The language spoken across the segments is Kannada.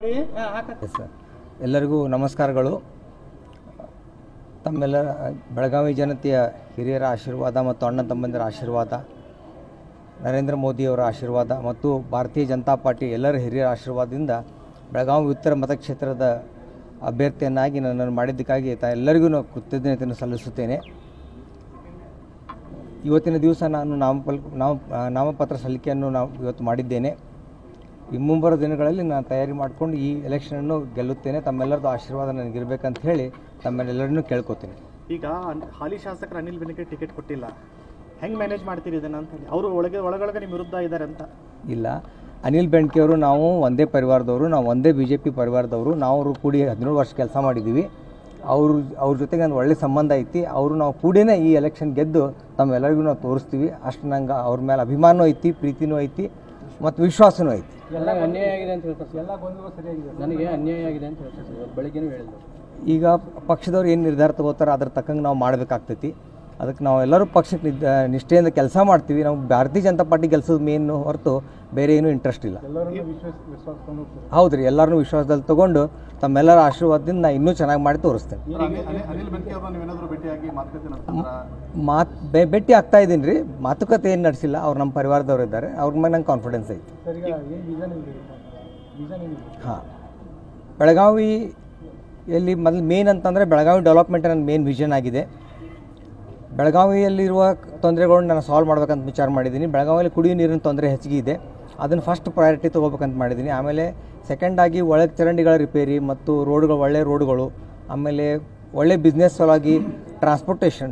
ಎಸ್ ಸರ್ ಎಲ್ಲರಿಗೂ ನಮಸ್ಕಾರಗಳು ತಮ್ಮೆಲ್ಲ ಬೆಳಗಾವಿ ಜನತೆಯ ಹಿರಿಯರ ಆಶೀರ್ವಾದ ಮತ್ತು ಅಣ್ಣ ತಮ್ಮಂದಿರ ಆಶೀರ್ವಾದ ನರೇಂದ್ರ ಮೋದಿಯವರ ಆಶೀರ್ವಾದ ಮತ್ತು ಭಾರತೀಯ ಜನತಾ ಪಾರ್ಟಿ ಎಲ್ಲರ ಹಿರಿಯರ ಆಶೀರ್ವಾದದಿಂದ ಬೆಳಗಾವಿ ಉತ್ತರ ಮತಕ್ಷೇತ್ರದ ಅಭ್ಯರ್ಥಿಯನ್ನಾಗಿ ನನ್ನನ್ನು ಮಾಡಿದ್ದಕ್ಕಾಗಿ ತಾ ಎಲ್ಲರಿಗೂ ನಾನು ಕೃತಜ್ಞತೆಯನ್ನು ಸಲ್ಲಿಸುತ್ತೇನೆ ಇವತ್ತಿನ ದಿವಸ ನಾನು ನಾಮಫಲ ನಾಮ ನಾಮಪತ್ರ ಸಲ್ಲಿಕೆಯನ್ನು ನಾವು ಇವತ್ತು ಮಾಡಿದ್ದೇನೆ ಈ ಮುಂಬರೋ ದಿನಗಳಲ್ಲಿ ನಾನು ತಯಾರಿ ಮಾಡಿಕೊಂಡು ಈ ಎಲೆಕ್ಷನನ್ನು ಗೆಲ್ಲುತ್ತೇನೆ ತಮ್ಮೆಲ್ಲರದ್ದು ಆಶೀರ್ವಾದ ನನಗಿರ್ಬೇಕಂತ ಹೇಳಿ ತಮ್ಮೆಲ್ಲರನ್ನೂ ಕೇಳ್ಕೊತೀನಿ ಈಗ ಅನ್- ಹಾಲಿ ಶಾಸಕರು ಅನಿಲ್ ಬೆನಕೆ ಟಿಕೆಟ್ ಕೊಟ್ಟಿಲ್ಲ ಹೆಂಗ್ ಮ್ಯಾನೇಜ್ ಮಾಡ್ತೀರಿ ಇದನ್ನ ಅಂತ ಹೇಳಿ ಅವರು ಒಳಗೆ ಒಳಗೊಳಗೆ ನಿಮ್ಮ ವಿರುದ್ಧ ಇದ್ದಾರೆ ಅಂತ ಇಲ್ಲ ಅನಿಲ್ ಬೆಂಕಿಯವರು ನಾವು ಒಂದೇ ಪರಿವಾರದವರು ನಾವು ಒಂದೇ ಬಿ ಜೆ ಪಿ ಪರಿವಾರದವರು ನಾವು ಅವರು ಕೂಡಿ ಹದಿನೇಳು ವರ್ಷ ಕೆಲಸ ಮಾಡಿದ್ದೀವಿ ಅವರು ಅವ್ರ ಜೊತೆಗೆ ಒಂದು ಒಳ್ಳೆ ಸಂಬಂಧ ಐತಿ ಅವರು ನಾವು ಕೂಡಿನೇ ಈ ಎಲೆಕ್ಷನ್ ಗೆದ್ದು ತಮ್ಮೆಲ್ಲರಿಗೂ ನಾವು ತೋರಿಸ್ತೀವಿ ಅಷ್ಟು ನಂಗೆ ಅವ್ರ ಮೇಲೆ ಅಭಿಮಾನವೂ ಐತಿ ಪ್ರೀತಿನೂ ಐತಿ ಮತ್ತು ವಿಶ್ವಾಸನೂ ಐತಿ ಎಲ್ಲ ಅನ್ಯಾಯ ಆಗಿದೆ ಅಂತ ಹೇಳ್ತಾರೆ ಸರ್ ಎಲ್ಲ ಗೊಂದಲ ಸರಿಯಾಗಿದೆ ನನಗೆ ಅನ್ಯಾಯ ಆಗಿದೆ ಅಂತ ಹೇಳ್ತಾರೆ ಸರ್ ಇವತ್ತು ಬೆಳಗ್ಗೆನೂ ಹೇಳಿದ್ರು ಈಗ ಪಕ್ಷದವ್ರು ಏನು ನಿರ್ಧಾರ ತಗೋತಾರೆ ಅದ್ರ ತಕ್ಕಂಗೆ ನಾವು ಮಾಡಬೇಕಾಗ್ತೈತಿ ಅದಕ್ಕೆ ನಾವು ಎಲ್ಲರೂ ಪಕ್ಷಕ್ಕೆ ನಿದ್ ನಿಷ್ಠೆಯಿಂದ ಕೆಲಸ ಮಾಡ್ತೀವಿ ನಾವು ಭಾರತೀಯ ಜನತಾ ಪಾರ್ಟಿ ಕೆಲಸದ ಮೇನ್ ಹೊರತು ಬೇರೆ ಏನೂ ಇಂಟ್ರೆಸ್ಟ್ ಇಲ್ಲ ಹೌದು ರೀ ಎಲ್ಲರನ್ನೂ ವಿಶ್ವಾಸದಲ್ಲಿ ತಗೊಂಡು ತಮ್ಮೆಲ್ಲರ ಆಶೀರ್ವಾದದಿಂದ ನಾ ಇನ್ನೂ ಚೆನ್ನಾಗಿ ಮಾಡಿ ತೋರಿಸ್ತೇನೆ ಅನಿಲ್ ಬೆನಕೆ ಅವ್ರನ್ನ ನೀವೇನಾದರೂ ಭೇಟಿಯಾಗಿ ಮಾತುಕತೆ ಮಾತು ಬೆ ಭೇಟಿ ಆಗ್ತಾ ಇದ್ದೀನಿ ರೀ ಮಾತುಕತೆ ಏನು ನಡೆಸಿಲ್ಲ ಅವ್ರು ನಮ್ಮ ಪರಿವಾರದವ್ರು ಇದ್ದಾರೆ ಅವ್ರ ಮೇಲೆ ನಂಗೆ ಕಾನ್ಫಿಡೆನ್ಸ್ ಐತಿ ಹಾಂ ಬೆಳಗಾವಿಯಲ್ಲಿ ಮೊದಲು ಮೇನ್ ಅಂತಂದರೆ ಬೆಳಗಾವಿ ಡೆವಲಪ್ಮೆಂಟ್ ನನ್ನ ಮೇನ್ ವಿಷನ್ ಆಗಿದೆ ಬೆಳಗಾವಿಯಲ್ಲಿರುವ ತೊಂದರೆಗಳನ್ನ ನಾನು ಸಾಲ್ವ್ ಮಾಡ್ಬೇಕಂತ ವಿಚಾರ ಮಾಡಿದ್ದೀನಿ ಬೆಳಗಾವಿಯಲ್ಲಿ ಕುಡಿಯೋ ನೀರಿನ ತೊಂದರೆ ಹೆಚ್ಚಿಗೆ ಇದೆ ಅದನ್ನು ಫಸ್ಟ್ ಪ್ರಯಾರಿಟಿ ತೊಗೋಬೇಕಂತ ಮಾಡಿದ್ದೀನಿ ಆಮೇಲೆ ಸೆಕೆಂಡ್ ಆಗಿ ಒಳಗೆ ಚರಂಡಿಗಳ ರಿಪೇರಿ ಮತ್ತು ರೋಡ್ಗಳು ಒಳ್ಳೆ ರೋಡ್ಗಳು ಆಮೇಲೆ ಒಳ್ಳೆ ಬಿಸ್ನೆಸ್ ಸಲುವಾಗಿ ಟ್ರಾನ್ಸ್ಪೋರ್ಟೇಷನ್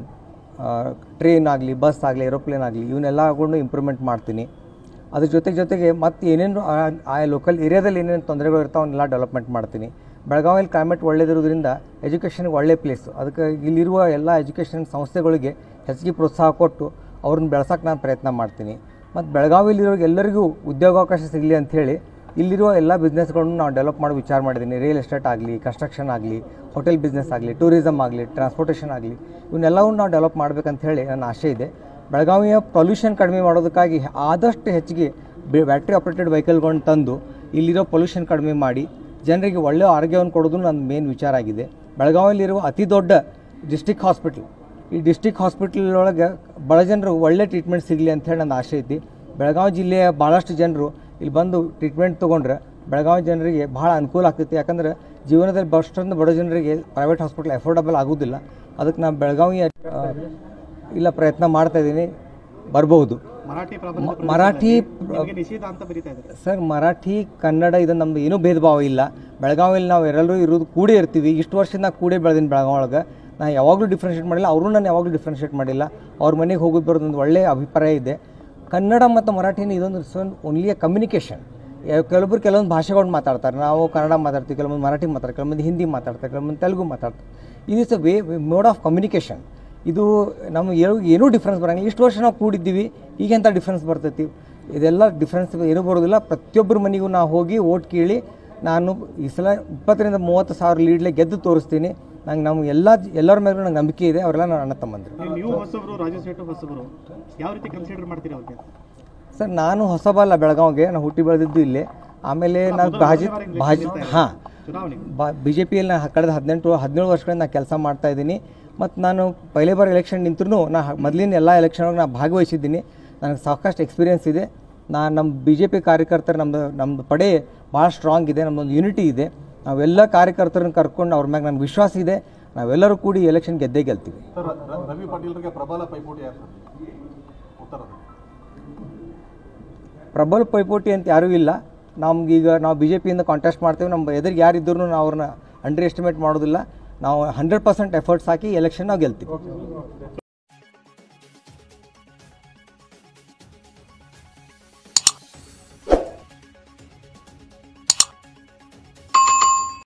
ಟ್ರೈನ್ ಆಗಲಿ ಬಸ್ ಆಗಲಿ ಏರೋಪ್ಲೇನ್ ಆಗಲಿ ಇವನ್ನೆಲ್ಲಗಳನ್ನು ಇಂಪ್ರೂವ್ಮೆಂಟ್ ಮಾಡ್ತೀನಿ ಅದ್ರ ಜೊತೆ ಜೊತೆಗೆ ಮತ್ತು ಏನೇನು ಆ- ಆ ಲೋಕಲ್ ಏರಿಯಾದಲ್ಲಿ ಏನೇನು ತೊಂದರೆಗಳು ಇರ್ತಾವೆ ಅವನ್ನೆಲ್ಲ ಡೆವಲಪ್ಮೆಂಟ್ ಮಾಡ್ತೀನಿ ಬೆಳಗಾವಿಯಲ್ಲಿ ಕ್ಲೈಮೇಟ್ ಒಳ್ಳೇದಿರೋದ್ರಿಂದ ಎಜುಕೇಷನ್ಗೆ ಒಳ್ಳೆ ಪ್ಲೇಸು ಅದಕ್ಕೆ ಇಲ್ಲಿರುವ ಎಲ್ಲ ಎಜುಕೇಷನ್ ಸಂಸ್ಥೆಗಳಿಗೆ ಹೆಚ್ಚಿಗೆ ಪ್ರೋತ್ಸಾಹ ಕೊಟ್ಟು ಅವ್ರನ್ನ ಬೆಳ್ಸೋಕೆ ನಾನು ಪ್ರಯತ್ನ ಮಾಡ್ತೀನಿ ಮತ್ತು ಬೆಳಗಾವಿಯಲ್ಲಿರೋ ಎಲ್ಲರಿಗೂ ಉದ್ಯೋಗಾವಕಾಶ ಸಿಗಲಿ ಅಂಥೇಳಿ ಇಲ್ಲಿರುವ ಎಲ್ಲ ಬಿಸ್ನೆಸ್ಗಳನ್ನು ನಾವು ಡೆವಲಪ್ ಮಾಡೋ ವಿಚಾರ ಮಾಡಿದ್ದೀನಿ ರಿಯಲ್ ಎಸ್ಟೇಟ್ ಆಗಲಿ ಕನ್ಸ್ಟ್ರಕ್ಷನ್ ಆಗಲಿ ಹೋಟೆಲ್ ಬಿಸ್ನೆಸ್ ಆಗಲಿ ಟೂರಿಸಮ್ ಆಗಲಿ ಟ್ರಾನ್ಸ್ಪೋರ್ಟೇಷನ್ ಆಗಲಿ ಇವನ್ನೆಲ್ಲವನ್ನು ನಾವು ಡೆವಲಪ್ ಮಾಡಬೇಕಂತ ಹೇಳಿ ನನ್ನ ಆಸೆ ಇದೆ ಬೆಳಗಾವಿಯ ಪೊಲ್ಯೂಷನ್ ಕಡಿಮೆ ಮಾಡೋದಕ್ಕಾಗಿ ಆದಷ್ಟು ಹೆಚ್ಚಿಗೆ ಬ್ಯಾಟ್ರಿ ಆಪ್ರೇಟೆಡ್ ವೆಹಿಕಲ್ಗಳನ್ನ ತಂದು ಇಲ್ಲಿರೋ ಪೊಲ್ಯೂಷನ್ ಕಡಿಮೆ ಮಾಡಿ ಜನರಿಗೆ ಒಳ್ಳೆಯ ಆರೋಗ್ಯವನ್ನು ಕೊಡೋದು ನನ್ನ ಮೇನ್ ವಿಚಾರ ಆಗಿದೆ ಬೆಳಗಾವಿಯಲ್ಲಿರುವ ಅತಿ ದೊಡ್ಡ ಡಿಸ್ಟಿಕ್ ಹಾಸ್ಪಿಟ್ಲ್ ಈ ಡಿಸ್ಟಿಕ್ ಹಾಸ್ಪಿಟಲ್ ಒಳಗೆ ಬಡ ಜನರು ಒಳ್ಳೆ ಟ್ರೀಟ್ಮೆಂಟ್ ಸಿಗಲಿ ಅಂಥೇಳಿ ನನ್ನ ಆಸೆ ಐತಿ ಬೆಳಗಾವಿ ಜಿಲ್ಲೆಯ ಭಾಳಷ್ಟು ಜನರು ಇಲ್ಲಿ ಬಂದು ಟ್ರೀಟ್ಮೆಂಟ್ ತೊಗೊಂಡ್ರೆ ಬೆಳಗಾವಿ ಜನರಿಗೆ ಭಾಳ ಅನುಕೂಲ ಆಗ್ತೈತಿ ಯಾಕಂದ್ರೆ ಜೀವನದಲ್ಲಿ ಬಷ್ಟೊಂದು ಬಡ ಜನರಿಗೆ ಪ್ರೈವೇಟ್ ಹಾಸ್ಪಿಟಲ್ ಅಫೋರ್ಡಬಲ್ ಆಗೋದಿಲ್ಲ ಅದಕ್ಕೆ ನಾನು ಬೆಳಗಾವಿಯ ಆ, ಇಲ್ಲ ಪ್ರಯತ್ನ ಮಾಡ್ತಾ ಇದ್ದೀನಿ ಬರ್ಬೋದು ಮರಾಠಿ ಮ- ಮರಾಠಿ ನಿಮಗೆ ನಿಷೇಧ ಅಂತ ಬರೀತಾ ಇದ್ದಾರೆ ಸರ್ ಮರಾಠಿ ಕನ್ನಡ ಇದು ನಮ್ದು ಏನೂ ಭೇದ ಭಾವ ಇಲ್ಲ ಬೆಳಗಾವಿಯಲ್ಲಿ ನಾವು ಎಲ್ಲರೂ ಇರೋದು ಕೂಡೇ ಇರ್ತೀವಿ ಇಷ್ಟು ವರ್ಷದಿಂದ ನಾ ಕೂಡೇ ಬೆಳೆದೀನಿ ಬೆಳಗಾವಿ ಒಳಗೆ ನಾನು ಯಾವಾಗಲೂ ಡಿಫ್ರೆನ್ಷಿಯೇಟ್ ಮಾಡಿಲ್ಲ ಅವರು ನಾನು ಯಾವಾಗಲೂ ಡಿಫ್ರೆನ್ಷಿಯೇಟ್ ಮಾಡಿಲ್ಲ ಅವ್ರ ಮನೆಗೆ ಹೋಗೋದು ಬರೋದು ಒಂದು ಒಳ್ಳೆಯ ಅಭಿಪ್ರಾಯ ಇದೆ ಕನ್ನಡ ಮತ್ತು ಮರಾಠಿನ ಇದೊಂದು ಓನ್ಲಿ ಎ ಕಮ್ಯುನಿಕೇಷನ್ ಕೆಲವೊಬ್ರು ಕೆಲವೊಂದು ಭಾಷೆಗಳನ್ನ ಮಾತಾಡ್ತಾರೆ ನಾವು ಕನ್ನಡ ಮಾತಾಡ್ತೀವಿ ಕೆಲವೊಂದು ಮರಾಠಿ ಮಾತಾಡ್ತಾರೆ ಕೆಲವೊಂದು ಹಿಂದಿ ಮಾತಾಡ್ತಾರೆ ಕೆಲವೊಂದು ತೆಲುಗು ಮಾತಾಡ್ತಾರೆ ಇದು is a way mode of communication ಇದು ನಮ್ಮ ಏನೂ ಏನೂ ಡಿಫ್ರೆನ್ಸ್ ಬರೋಂಗಿಲ್ಲ ಇಷ್ಟು ವರ್ಷ ನಾವು ಕೂಡಿದ್ದೀವಿ ಈಗ ಎಂಥ ಡಿಫ್ರೆನ್ಸ್ ಬರ್ತೈತಿ ಇದೆಲ್ಲ ಡಿಫ್ರೆನ್ಸ್ ಏನೂ ಬರೋದಿಲ್ಲ ಪ್ರತಿಯೊಬ್ಬರ ಮನೆಗೂ ನಾವು ಹೋಗಿ ಓಟ್ ಕೇಳಿ ನಾನು ಈ ಸಲ ಇಪ್ಪತ್ತರಿಂದ ಮೂವತ್ತು ಸಾವಿರ ಲೀಡ್ಲೆ ಗೆದ್ದು ತೋರಿಸ್ತೀನಿ ನಂಗೆ ನಮ್ಮ ಎಲ್ಲ ಎಲ್ಲರ ಮೇಲೂ ನಂಗೆ ನಂಬಿಕೆ ಇದೆ ಅವರೆಲ್ಲ ನನ್ನ ಅಣ್ಣ ತಮ್ಮಂದರು ನೀವು ಹೊಸಬ್ರು ರಾಜು ಸೇಟು ಹೊಸಬ್ರು ಯಾವ ರೀತಿ ಕನ್ಸಿಡರ್ ಮಾಡ್ತೀರಿ ಅವ್ರಿಗೆ ಸರ್ ನಾನು ಹೊಸಬಲ್ಲ ಬೆಳಗಾವಿಗೆ ನಾನು ಹುಟ್ಟಿ ಬೆಳೆದಿದ್ದು ಇಲ್ಲೇ ಆಮೇಲೆ ನಾನು ಭಾಜಿ ಭಾಜಿ ಹಾಂ ಚುನಾವಣೆ ಬಾ ಬಿ ಜೆ ಪಿಯಲ್ಲಿ ನಾನು ಕಳೆದ ಹದಿನೆಂಟು ಹದಿನೇಳು ವರ್ಷಗಳಿಂದ ನಾನು ಕೆಲಸ ಮಾಡ್ತಾ ಇದ್ದೀನಿ ಮತ್ತು ನಾನು ಪೈಲೆ ಬಾರಿ ಎಲೆಕ್ಷನ್ ನಿಂತರೂ ನಾ ಮೊದಲಿನ ಎಲ್ಲ ಎಲೆಕ್ಷನ್ ಒಳಗೆ ನಾನು ಭಾಗವಹಿಸಿದ್ದೀನಿ ನನಗೆ ಸಾಕಷ್ಟು ಎಕ್ಸ್ಪೀರಿಯನ್ಸ್ ಇದೆ ನಾನು ನಮ್ಮ ಬಿ ಜೆ ಪಿ ಕಾರ್ಯಕರ್ತರು ನಮ್ಮದು ನಮ್ಮದು ಪಡೆ ಭಾಳ ಸ್ಟ್ರಾಂಗ್ ಇದೆ ನಮ್ಮದೊಂದು ಯೂನಿಟಿ ಇದೆ ನಾವೆಲ್ಲ ಕಾರ್ಯಕರ್ತರನ್ನ ಕರ್ಕೊಂಡು ಅವ್ರ ಮ್ಯಾಗ ನನಗೆ ವಿಶ್ವಾಸ ಇದೆ ನಾವೆಲ್ಲರೂ ಕೂಡಿ ಎಲೆಕ್ಷನ್ ಗೆದ್ದೇ ಗೆಲ್ತೀವಿ ಸರ್ ರ- ರವಿ ಪಾಟೀಲ್ರಿಗೆ ಪ್ರಬಲ ಪೈಪೋಟಿ ಯಾರು ಸರ್ ಉತ್ತರದ ಪ್ರಬಲ ಪೈಪೋಟಿ ಅಂತ ಯಾರೂ ಇಲ್ಲ ನಮ್ಗೀಗ ನಾವು ಬಿ ಜೆ ಪಿಯಿಂದ ಕಾಂಟೆಸ್ಟ್ ಮಾಡ್ತೇವೆ ನಮ್ಮ ಎದುರಿಗೆ ಯಾರಿದ್ರೂ ನಾವು ಅವ್ರನ್ನ ಅಂಡರ್ ಎಸ್ಟಿಮೇಟ್ ಮಾಡೋದಿಲ್ಲ ನಾವು ಹಂಡ್ರೆಡ್ ಪರ್ಸೆಂಟ್ ಎಫರ್ಟ್ಸ್ ಹಾಕಿ ಎಲೆಕ್ಷನ್ ನಾವು ಗೆಲ್ತೀವಿ